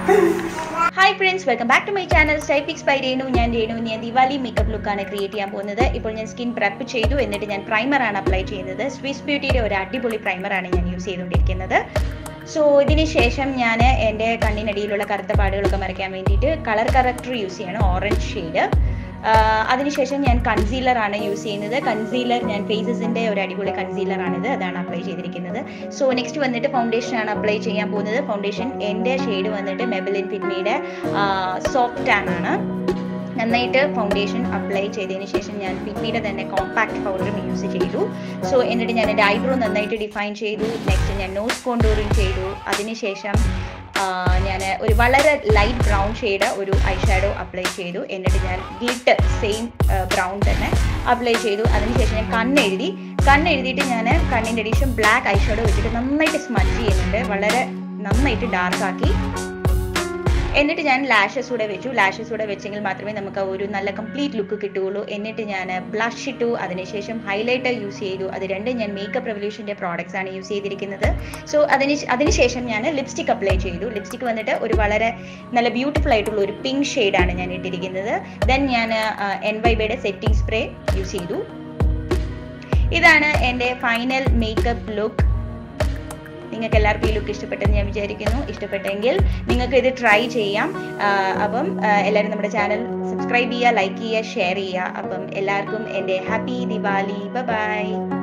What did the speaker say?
hi friends welcome back to my channel Stypix by Renu ഞാൻ രേണു ഞാൻ Diwali makeup ലുക്കാണ് create ചെയ്യാൻ പോകുന്നത് ഇപ്പോൾ ഞാൻ സ്കിൻ പ്രപ്പ് ചെയ്തു എന്നിട്ട് ഞാൻ പ്രൈമറാണ് അപ്ലൈ ചെയ്യുന്നത് സ്വിസ് ബ്യൂട്ടിയുടെ ഒരു അടിപൊളി പ്രൈമറാണ് ഞാൻ യൂസ് ചെയ്തുകൊണ്ടിരിക്കുന്നത് സോ ഇതിന് ശേഷം ഞാൻ എൻ്റെ കണ്ണിനടിയിലുള്ള കറുത്ത പാടുകളൊക്കെ മറയ്ക്കാൻ വേണ്ടിയിട്ട് കളർ കറക്ടർ യൂസ് ചെയ്യണം ഓറഞ്ച് ഷെയ്ഡ് അതിനുശേഷം ഞാൻ കൺസീലർ ആണ് യൂസ് ചെയ്യുന്നത് കൺസീലർ ഞാൻ ഫേസസിൻ്റെ ഒരു അടിപൊളി കൺസീലർ ആണിത് അതാണ് അപ്ലൈ ചെയ്തിരിക്കുന്നത് സോ നെക്സ്റ്റ് വന്നിട്ട് ഫൗണ്ടേഷൻ ആണ് അപ്ലൈ ചെയ്യാൻ പോകുന്നത് ഫൗണ്ടേഷൻ എൻ്റെ ഷെയ്ഡ് വന്നിട്ട് മെബലിൻ ഫിറ്റ്മിയുടെ സോഫ്റ്റ് ടാൻ ആണ് നന്നായിട്ട് ഫൗണ്ടേഷൻ അപ്ലൈ ചെയ്തതിന് ശേഷം ഞാൻ ഫിറ്റ്മിയുടെ തന്നെ കോമ്പാക്ട് പൗഡറും യൂസ് ചെയ്തു സോ എന്നിട്ട് ഞാൻ എൻ്റെ ഐബ്രോ നന്നായിട്ട് ഡിഫൈൻ ചെയ്തു നെക്സ്റ്റ് ഞാൻ നോസ് കോണ്ടൂറിങ് ചെയ്തു അതിനുശേഷം ഞാൻ ഒരു വളരെ ലൈറ്റ് ബ്രൗൺ ഷെയ്ഡ് ഒരു ഐ ഷാഡോ അപ്ലൈ ചെയ്തു എന്നിട്ട് ഞാൻ ഗ്ലിറ്റർ സെയിം ബ്രൗൺ തന്നെ അപ്ലൈ ചെയ്തു അതിനുശേഷം ഞാൻ കണ്ണെഴുതി കണ്ണെഴുതിയിട്ട് ഞാൻ കണ്ണിൻ്റെ അഡീഷൻ ബ്ലാക്ക് ഐ ഷാഡോ വെച്ചിട്ട് നന്നായിട്ട് സ്മജ് ചെയ്യുന്നുണ്ട് വളരെ നന്നായിട്ട് ഡാർക്ക് ആക്കി എന്നിട്ട് ഞാൻ ലാഷസ് കൂടെ വെച്ചു ലാഷസ് കൂടെ വെച്ചെങ്കിൽ മാത്രമേ നമുക്ക് ഒരു നല്ല കംപ്ലീറ്റ് ലുക്ക് കിട്ടുകയുള്ളൂ എന്നിട്ട് ഞാൻ ബ്ലഷ് ഇട്ടു അതിനുശേഷം ഹൈലൈറ്റർ യൂസ് ചെയ്തു അത് രണ്ടും ഞാൻ മേക്കപ്പ് റെവല്യൂഷൻ്റെ പ്രോഡക്റ്റ്സ് ആണ് യൂസ് ചെയ്തിരിക്കുന്നത് സോ അതിന് അതിനുശേഷം ഞാൻ ലിപ്സ്റ്റിക് അപ്ലൈ ചെയ്തു ലിപ്സ്റ്റിക് വന്നിട്ട് ഒരു വളരെ നല്ല ബ്യൂട്ടിഫുൾ ആയിട്ടുള്ള ഒരു പിങ്ക് ഷെയ്ഡാണ് ഞാൻ ഇട്ടിരിക്കുന്നത് ദെൻ ഞാൻ എൻ വൈബയുടെ സെറ്റിംഗ് സ്പ്രേ യൂസ് ചെയ്തു ഇതാണ് എൻ്റെ ഫൈനൽ മേക്കപ്പ് ലുക്ക് നിങ്ങൾക്ക് എല്ലാവർക്കും ഈ ലുക്ക് ഇഷ്ടപ്പെട്ടെന്ന് ഞാൻ വിചാരിക്കുന്നു ഇഷ്ടപ്പെട്ടെങ്കിൽ നിങ്ങൾക്ക് ഇത് ട്രൈ ചെയ്യാം അപ്പം എല്ലാവരും നമ്മുടെ ചാനൽ സബ്സ്ക്രൈബ് ചെയ്യുക ലൈക്ക് ചെയ്യുക ഷെയർ ചെയ്യുക അപ്പം എല്ലാവർക്കും എൻ്റെ ഹാപ്പി ദിവാലി ബൈ